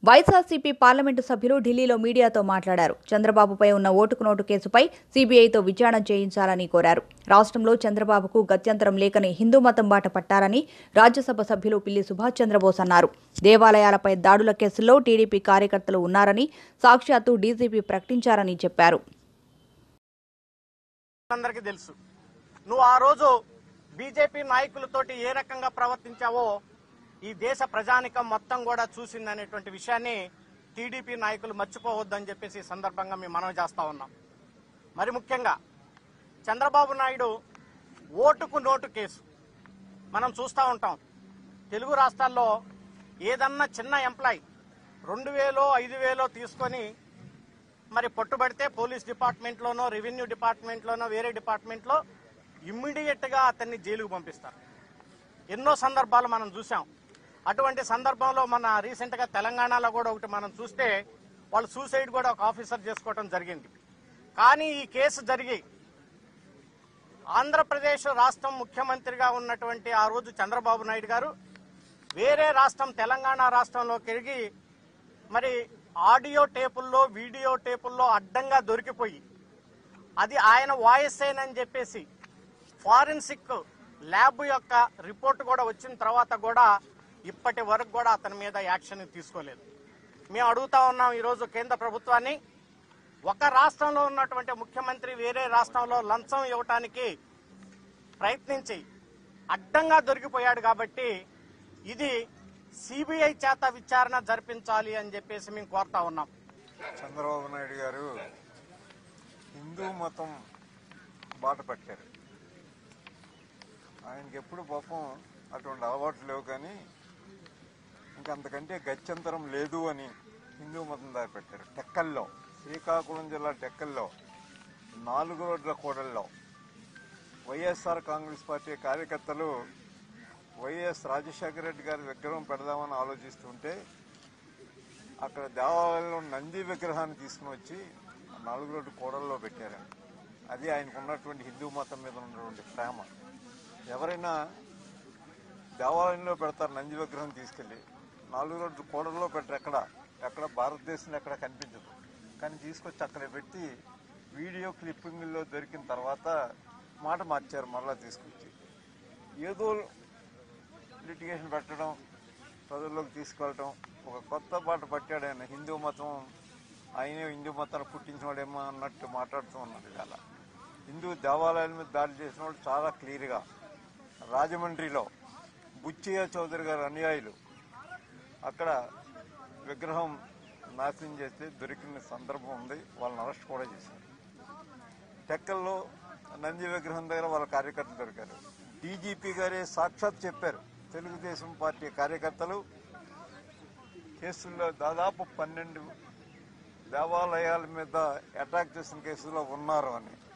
YSRCP parliament సభ్యులు ఢిల్లీలో మీడియాతో మాట్లాడారు చంద్రబాబుపై ఉన్న ఓటుకు నోటు కేసుపై సీబీఐతో విచారణ చేయించాలని కోరారు రాష్ట్రంలో చంద్రబాబుకు గత్యంతరం లేకని హిందూ మతం బాట పట్టారని రాజ్యసభ సభ్యులు పిల్లి సుభాష్ చంద్రబోస్ అన్నారు దేవాలయాలపై దాడుల కేసుల్లో టీడీపీ కార్యకర్తలు ఉన్నారని సాక్షాత్తు డీజీపీ ప్రకటించారని చెప్పారు అందరికీ తెలుసు నువ్వు ఆ రోజు బీజేపీ నాయకులతోటి ఏ రకంగా ప్రవర్తించావో ఈ దేశ ప్రజానికం మొత్తం కూడా చూసిందనేటువంటి విషయాన్ని టీడీపీ నాయకులు మర్చిపోవద్దని చెప్పేసి ఈ సందర్భంగా మేము మనవి చేస్తా ఉన్నాం మరి ముఖ్యంగా చంద్రబాబు నాయుడు ఓటుకు నోటు కేసు మనం చూస్తూ ఉంటాం తెలుగు రాష్ట్రాల్లో ఏదన్నా చిన్న ఎంప్లాయ్ రెండు వేలో ఐదు వేలో తీసుకొని మరి పట్టుబడితే పోలీస్ డిపార్ట్మెంట్లోనో రెవెన్యూ డిపార్ట్మెంట్లోనో వేరే డిపార్ట్మెంట్లో ఇమ్మీడియట్గా అతన్ని జైలుకు పంపిస్తారు ఎన్నో సందర్భాలు మనం చూసాం అటువంటి సందర్భంలో మన రీసెంట్గా తెలంగాణలో కూడా ఒకటి మనం చూస్తే వాళ్ళు సూసైడ్ కూడా ఒక ఆఫీసర్ చేసుకోవడం జరిగింది కానీ ఈ కేసు జరిగి ఆంధ్రప్రదేశ్ రాష్ట్రం ముఖ్యమంత్రిగా ఉన్నటువంటి ఆ రోజు చంద్రబాబు నాయుడు గారు వేరే రాష్ట్రం తెలంగాణ రాష్ట్రంలో తిరిగి మరి ఆడియో టేపుల్లో వీడియో టేపుల్లో అడ్డంగా దొరికిపోయి అది ఆయన వాయిస్ అని చెప్పేసి ఫారెన్సిక్ ల్యాబ్ యొక్క రిపోర్ట్ కూడా వచ్చిన తర్వాత కూడా ఇప్పటి వరకు కూడా అతని మీద యాక్షన్ తీసుకోలేదు మేము అడుగుతా ఉన్నాం ఈరోజు కేంద్ర ప్రభుత్వాన్ని ఒక రాష్ట్రంలో ఉన్నటువంటి ముఖ్యమంత్రి వేరే రాష్ట్రంలో లంచం ఇవ్వటానికి ప్రయత్నించి అడ్డంగా దొరికిపోయాడు కాబట్టి ఇది సిబిఐ చేత విచారణ జరిపించాలి అని చెప్పేసి మేము కోరుతా ఉన్నాం చంద్రబాబు నాయుడు గారు హిందూ మతం బాట పట్టారు ఆయనకి ఎప్పుడు పాపం అటువంటి అలవాట్లు లేవు కానీ ఇంకంతకంటే గత్యంతరం లేదు అని హిందూ మతం దారి పెట్టారు టెక్కల్లో శ్రీకాకుళం జిల్లా టెక్కల్లో నాలుగు రోడ్ల కూడల్లో వైఎస్ఆర్ కాంగ్రెస్ పార్టీ కార్యకర్తలు వైఎస్ రాజశేఖర రెడ్డి గారి విగ్రహం పెడదామని ఆలోచిస్తుంటే అక్కడ దేవాలయంలో నంది విగ్రహాన్ని తీసుకుని వచ్చి నాలుగు రోడ్డు కోడల్లో పెట్టారు అది ఆయనకు ఉన్నటువంటి హిందూ మతం మీద ఉన్నటువంటి ప్రేమ ఎవరైనా దేవాలయంలో పెడతారు నంది విగ్రహం తీసుకెళ్లి నాలుగు రోడ్డు కోడల్లో పెట్టరు ఎక్కడ ఎక్కడ భారతదేశంలో ఎక్కడ కనిపించదు కానీ తీసుకొచ్చి అక్కడ పెట్టి వీడియో క్లిప్పింగ్లో దొరికిన తర్వాత మాట మార్చారు మరలా తీసుకొచ్చి ఏదో లిటిగేషన్ పెట్టడం ప్రజల్లోకి తీసుకెళ్ళటం ఒక కొత్త పాట పట్టాడు ఆయన హిందూ మతం ఆయనే హిందూ మతాన్ని పుట్టించినవాడేమో అన్నట్టు మాట్లాడుతూ ఉన్నారు ఇవాళ హిందూ దేవాలయాల మీద దాడి చేసిన వాళ్ళు చాలా క్లియర్గా రాజమండ్రిలో బుచ్చయ్య చౌదరి గారి అనుయాయులు అక్కడ విగ్రహం నాశనం చేస్తే దొరికిన సందర్భం ఉంది వాళ్ళని అరెస్ట్ కూడా చేశారు టెక్కల్లో నంది విగ్రహం దగ్గర వాళ్ళ కార్యకర్తలు దొరికారు డీజీపీ గారే సాక్షాత్ చెప్పారు తెలుగుదేశం పార్టీ కార్యకర్తలు కేసుల్లో దాదాపు పన్నెండు దేవాలయాల మీద అటాక్ చేసిన కేసులో ఉన్నారు అని